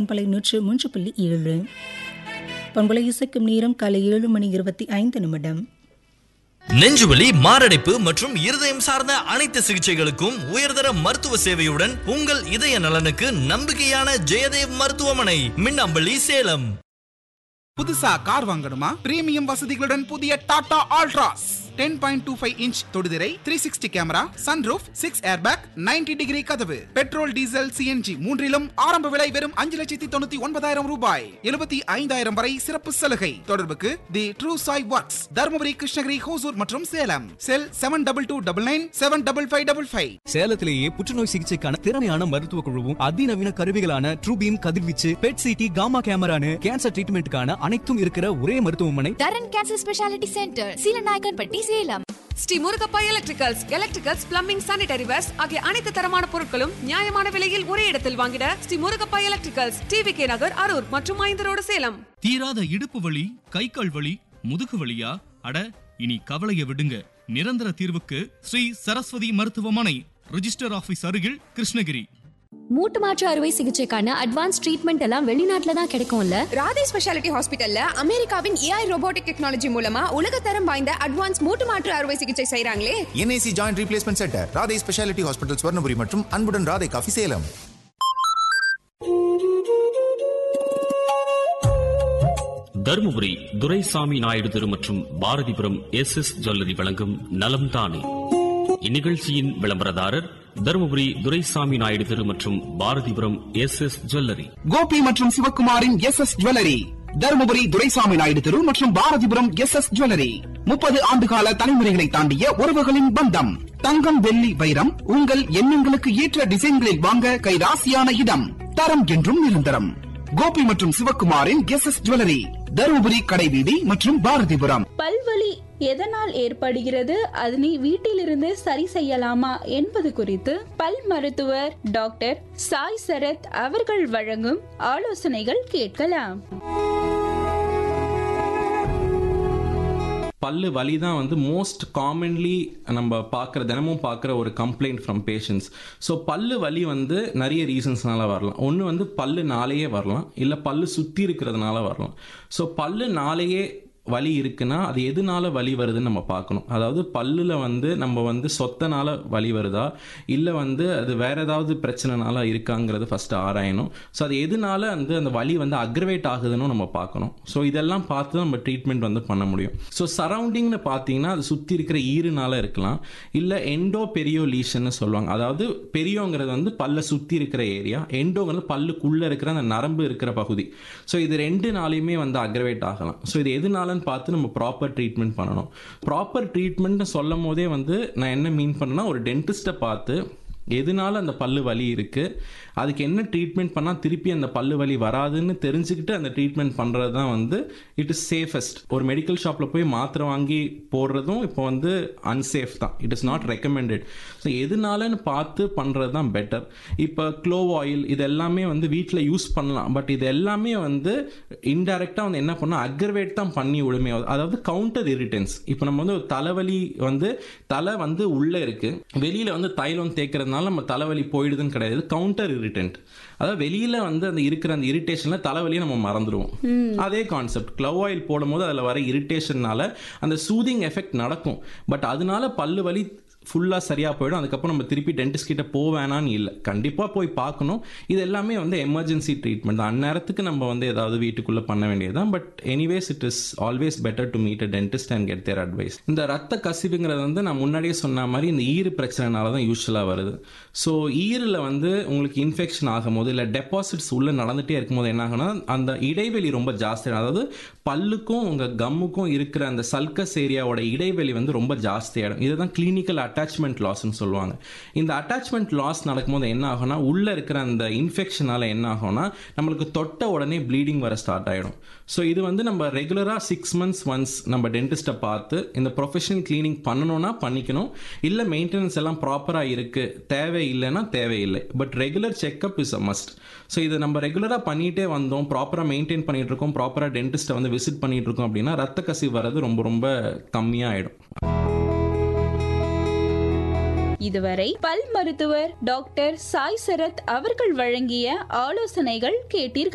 பண்பலை நூற்று மூன்று புள்ளி ஏழு பண்பலை இசைக்கும் நேரம் காலை ஏழு மணி இருபத்தி ஐந்து நிமிடம் நெஞ்சுவலி மாரடைப்பு மற்றும் இருதயம் சார்ந்த அனைத்து சிகிச்சைகளுக்கும் உயர்தர மருத்துவ சேவையுடன் உங்கள் இதய நலனுக்கு நம்பிக்கையான ஜெயதேவ் மருத்துவமனை மின்னம்பள்ளி சேலம் புதுசா கார் வாங்கணுமா பிரீமியம் வசதிகளுடன் புதிய Tata Altroz ten point two five inch தொடுதிரை three sixty camera sunroof six airbag 90 degree கதவு பெட்ரோல் டீசல் சிஎன்ஜி மூன்றிலும் ஆரம்ப விலை வெறும் அஞ்சு லட்சத்தி தொண்ணூத்தி ஒன்பதாயிரம் ரூபாய் எழுபத்தி ஐந்தாயிரம் வரை சிறப்பு சலுகை தொடர்புக்கு the true Sai works Dharmapuri Krishnagiri Hosur மற்றும் Salem cell seven double two double nine seven double five double five சேலத்திலேயே புற்றுநோய் சிகிச்சைக்கான திறமையான மருத்துவ குழுவும் அதிநவீன கருவிகளான ட்ரூபீம் கதிர்வீச்சு பெட் சிடி காமா கேமரானு கேன்சர் ட்ரீட்மெண்ட்டுக்கான அனைத்தும் இருக்கிற ஒரே மருத்துவமனை Dharan cancer speciality centre Seelanaickenpatti Salem Shri Murugappa electricals electricals plumbing sanitary wares ஆகிய அனைத்து தரமான பொருட்களும் நியாயமான விலையில் ஒரே இடத்தில் வாங்கிட Shri Murugappa electricals TV K Nagar Harur மற்றும் ஐந்து ரோடு சேலம் தீராத இடுப்பு வலி கை கால் வலி முதுகு வலியா அட இனி கவலைய விடுங்க நிரந்தர தீர்வுக்கு ஸ்ரீ சரஸ்வதி மருத்துவமனை ரிஜிஸ்டர் ஆபீஸ் அருகில் கிருஷ்ணகிரி மூட்டு மாற்று அறுவை சிகிச்சைக்கான அட்வான்ஸ் ட்ரீட்மெண்ட் எல்லாம் வெளிநாட்டுல தான் கிடைக்கும்ல ராதே ஸ்பெஷாலிட்டி ஹாஸ்பிட்டல்ல அமெரிக்காவின் ஏஐ ரோபோட்டிக் டெக்னாலஜி மூலமா உலகத்தரம் வாய்ந்த அட்வான்ஸ் மூட்டு மாற்று அறுவை சிகிச்சை செய்றாங்களே NIC joint replacement centre Radhai speciality hospital Swarnapuri மற்றும் அன்புடன் ராதை காஃபி சேலம் தருமபுரி துரைசாமி நாயுடு தெரு மற்றும் பாரதிபுரம் எஸ் எஸ் ஜுவல்லரி வழங்கும் நலம் தானே இந்நிகழ்ச்சியின் விளம்பரதாரர் தருமபுரி துரைசாமி நாயுடு தெரு மற்றும் Bharathipuram S S jewellery Gopi மற்றும் சிவகுமாரின் S S jewellery Dharmapuri Duraisamy Naidu தெரு மற்றும் பாரதிபுரம் எஸ் எஸ் ஜுவல்லரி முப்பது ஆண்டுகால தலைமுறைகளை தாண்டிய உறவுகளின் பந்தம் தங்கம் வெள்ளி வைரம் உங்கள் எண்ணங்களுக்கு ஏற்ற டிசைன்களில் வாங்க கை ராசியான இடம் தரம் என்றும் நிரந்தரம் கோபி மற்றும் சிவகுமாரின் எஸ் எஸ் ஜுவல்லரி தருமபுரி கடைவீதி மற்றும் பாரதிபுரம் பல்வலி எதனால் ஏற்படுகிறது அதனை வீட்டிலிருந்து சரி செய்யலாமா என்பது குறித்து பல் மருத்துவர் டாக்டர் சாய் சரத் அவர்கள் வழங்கும் ஆலோசனைகள் கேட்கலாம் பல்லு வலி தான் வந்து மோஸ்ட் காமன்லி நம்ம பார்க்குற தினமும் பார்க்குற ஒரு கம்ப்ளைண்ட் ஃப்ரம் பேஷண்ட்ஸ் ஸோ பல்லு வலி வந்து நிறைய ரீசன்ஸ்னால வரலாம் ஒன்று வந்து பல்லு நாளையே வரலாம் இல்லை பல்லு சுற்றி இருக்கிறதுனால வரலாம் ஸோ பல்லு நாளையே வலி இருக்குன்னா அது எதனால வலி வருதுன்னு நம்ம பார்க்கணும் அதாவது பல்லில் வந்து நம்ம வந்து சொத்தனால வலி வருதா இல்லை வந்து அது வேற ஏதாவது பிரச்சனைனால இருக்காங்கிறது ஃபர்ஸ்ட் ஆராயணும் ஸோ அது எதனால வந்து அந்த வலி வந்து அக்ரவேட் ஆகுதுன்னு நம்ம பார்க்கணும் ஸோ இதெல்லாம் பார்த்து நம்ம ட்ரீட்மெண்ட் வந்து பண்ண முடியும் ஸோ சரௌண்டிங்னு பார்த்தீங்கன்னா அது சுற்றி இருக்கிற ஈருனால இருக்கலாம் இல்லை எண்டோ பெரியோ லீஷன்னு சொல்லுவாங்க அதாவது பெரியோங்கிறது வந்து பல்ல சுற்றி இருக்கிற ஏரியா எண்டோங்கிறது பல்லுக்குள்ளே இருக்கிற அந்த நரம்பு இருக்கிற பகுதி ஸோ இது ரெண்டு நாளையுமே வந்து அக்ரவேட் ஆகலாம் ஸோ இது எதனாலன்னு பார்த்து நம்ம ப்ராப்பர் ட்ரீட்மெண்ட் பண்ணணும் ப்ராப்பர் ட்ரீட்மெண்ட்னு சொல்லும் போதே வந்து நான் என்ன மீன் பண்ணேன்னா ஒரு டென்டிஸ்ட்டை பார்த்து எதனால அந்த பல்லு வலி இருக்குது அதுக்கு என்ன ட்ரீட்மெண்ட் பண்ணால் திருப்பி அந்த பல்லு வலி வராதுன்னு தெரிஞ்சுக்கிட்டு அந்த ட்ரீட்மெண்ட் பண்ணுறது தான் வந்து இட் இஸ் சேஃபஸ்ட் ஒரு மெடிக்கல் ஷாப்பில் போய் மாத்திரை வாங்கி போடுறதும் இப்போ வந்து அன்சேஃப் தான் it is not recommended so எதனாலன்னு பார்த்து பண்ணுறது தான் பெட்டர் இப்போ க்ளோவ் ஆயில் இது எல்லாமே வந்து வீட்டில் யூஸ் பண்ணலாம் பட் இது எல்லாமே வந்து இன்டைரக்டாக வந்து என்ன பண்ணால் அக்ரவேட் தான் பண்ணி விடுமே அதாவது கவுண்டர் இரிட்டன்ஸ் இப்போ நம்ம வந்து ஒரு தலைவலி வந்து தலை வந்து உள்ளே இருக்குது வெளியில் வந்து தைலம் தேய்க்கிறதுனால நம்ம தலைவலி போயிடுதுன்னு கிடையாது கவுண்டர் இரிட்டன்ட் அதாவது வெளியில வந்து அந்த இருக்கிற அந்த இரிட்டேஷன்ல தலைவலியை நம்ம மறந்துடுவோம் அதே கான்செப்ட் க்ளவ் ஆயில் போடும்போது அதில் வர இரிட்டேஷன்னால அந்த சூதிங் எஃபெக்ட் நடக்கும் பட் அதனால பல்லு வலி ஃபுல்லாக சரியாக போயிடும் அதுக்கப்புறம் நம்ம திருப்பி டென்டிஸ்ட் கிட்ட போவேணான்னு இல்லை கண்டிப்பாக போய் பார்க்கணும் இது எல்லாமே வந்து எமர்ஜென்சி ட்ரீட்மெண்ட் தான் அந்நேரத்துக்கு நம்ம வந்து ஏதாவது வீட்டுக்குள்ளே பண்ண வேண்டியது தான் but anyways it is always better to meet a dentist and get their advice இந்த ரத்த கசிவுங்கிறது வந்து நான் முன்னாடியே சொன்ன மாதிரி இந்த ஈறு பிரச்சனைனால தான் யூஸ்வலாக வருது ஸோ ஈரில் வந்து உங்களுக்கு இன்ஃபெக்ஷன் ஆகும்போது இல்லை டெபாசிட்ஸ் உள்ளே நடந்துகிட்டே இருக்கும்போது என்ன ஆகும்னா அந்த இடைவெளி ரொம்ப ஜாஸ்தியாக அதாவது பல்லுக்கும் உங்கள் கம்முக்கும் இருக்கிற அந்த சல்கஸ் ஏரியாவோட இடைவெளி வந்து ரொம்ப ஜாஸ்தியாகிடும் இதுதான் கிளினிக்கல் அட்டாச்மெண்ட் லாஸ்ன்னு சொல்லுவாங்க இந்த அட்டாச்மெண்ட் லாஸ் நடக்கும்போது என்ன ஆகும்னா உள்ளே இருக்கிற அந்த இன்ஃபெக்ஷனால் என்ன ஆகும்னா நம்மளுக்கு தொட்ட உடனே ப்ளீடிங் வர ஸ்டார்ட் ஆகிடும் ஸோ இது வந்து நம்ம ரெகுலராக சிக்ஸ் மந்த்ஸ் ஒன்ஸ் நம்ம டென்டிஸ்ட்டை பார்த்து இந்த ப்ரொஃபஷனல் கிளீனிங் பண்ணணும்னா பண்ணிக்கணும் இல்லை மெயின்டெனன்ஸ் எல்லாம் ப்ராப்பராக இருக்குது தேவை இல்லைன்னா தேவையில்லை but regular checkup is a must so இதை நம்ம ரெகுலராக பண்ணிகிட்டே வந்தோம் ப்ராப்பராக மெயின்டைன் பண்ணிட்டு இருக்கோம் ப்ராப்பராக டென்டிஸ்ட்டை வந்து விசிட் பண்ணிட்டு இருக்கோம் அப்படின்னா ரத்த கசிவு வர்றது ரொம்ப ரொம்ப கம்மியாக ஆகிடும் இதுவரை பல் மருத்துவர் டாக்டர் சாய் சரத் அவர்கள் வழங்கிய ஆலோசனைகள் கேட்டீர்கள்